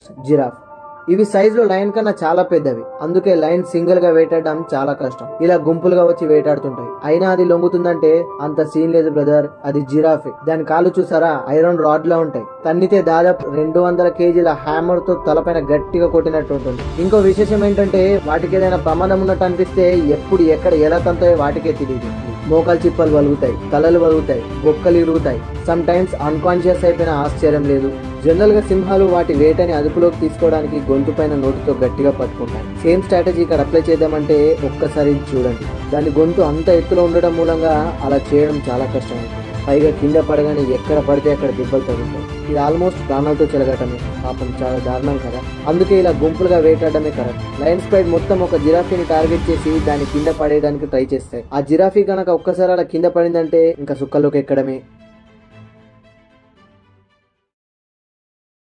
giraffe ఇవి సైజులో line కన్నా చాలా పెద్దవి అందుకే లైన్ సింగిల్ గా వేటాడడం చాలా కష్టం ఇలా గుంపులుగా వచ్చి వేటాడుతుంటాయి అయినా అది లొంగుతుందంటే అంత సీన్ లేదు బ్రదర్ అది జిరాఫే దాని కాళ్ళు చూసారా ఐరన్ రాడ్ లా ఉంటాయి తన్నితే దాదాపు రెండు వందల కేజీల హ్యామర్ తో తలపైన గట్టిగా కొట్టినట్టు ఉంటుంది ఇంకో విశేషం ఏంటంటే వాటికి ఏదైనా ప్రమాదం ఉన్నట్టు అనిపిస్తే ఎప్పుడు ఎక్కడ ఎలా తంతాయో వాటికే తెలియదు మోకాలు చిప్పలు వలుగుతాయి తలలు వలుగుతాయి బొక్కలు ఇరుగుతాయి సమ్ టైమ్స్ అన్కాన్షియస్ అయిపోయిన ఆశ్చర్యం లేదు జనరల్ గా సింహాలు వాటి వేటని అదుపులోకి తీసుకోవడానికి గొంతు పైన నోటితో గట్టిగా పట్టుకుంటాయి సేమ్ స్ట్రాటజీ ఇక్కడ అప్లై చేద్దామంటే ఒక్కసారి ఇది చూడండి దాని గొంతు అంత ఎత్తులో ఉండడం మూలంగా అలా చేయడం చాలా కష్టం పైగా కింద పడగానే ఎక్కడ పడితే అక్కడ దెబ్బలు తగులుతాయి ఇది ఆల్మోస్ట్ ప్రాణాలతో చెలగటమే పాపం చాలా దారుణం కదా అందుకే ఇలా గుంపులుగా వేటాడమే కరెక్ట్ లయన్ స్ప్రైడ్ మొత్తం ఒక జిరాఫీని టార్గెట్ చేసి దాని కింద పడేయడానికి ట్రై చేస్తాయి ఆ జిరాఫీ కనుక ఒక్కసారి అలా కింద పడిందంటే ఇంకా సుక్కలోకి ఎక్కడమే